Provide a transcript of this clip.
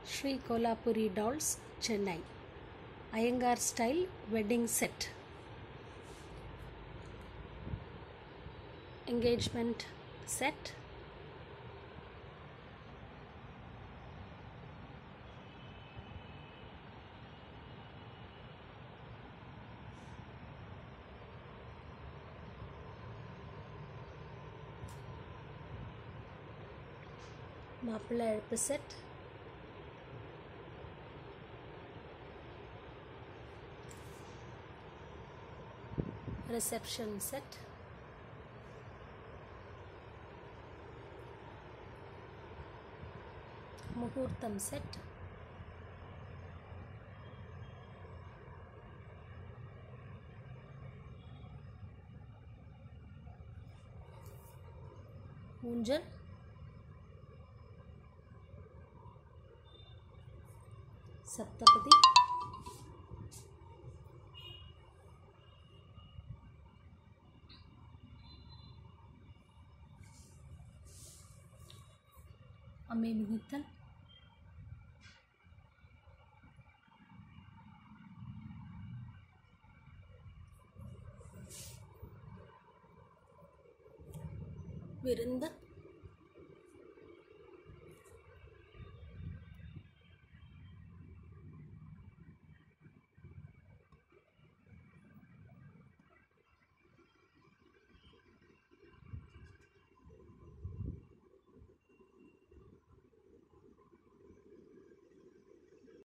Sri Kolhapuri dolls Chennai Iyengar style wedding set engagement set மாப்பிள்ளை அழுப்பு set reception set முகூர்த்தம் செட் ஊஞ்சல் சப்தபதி அம்மை மிகுத்தல் விருந்து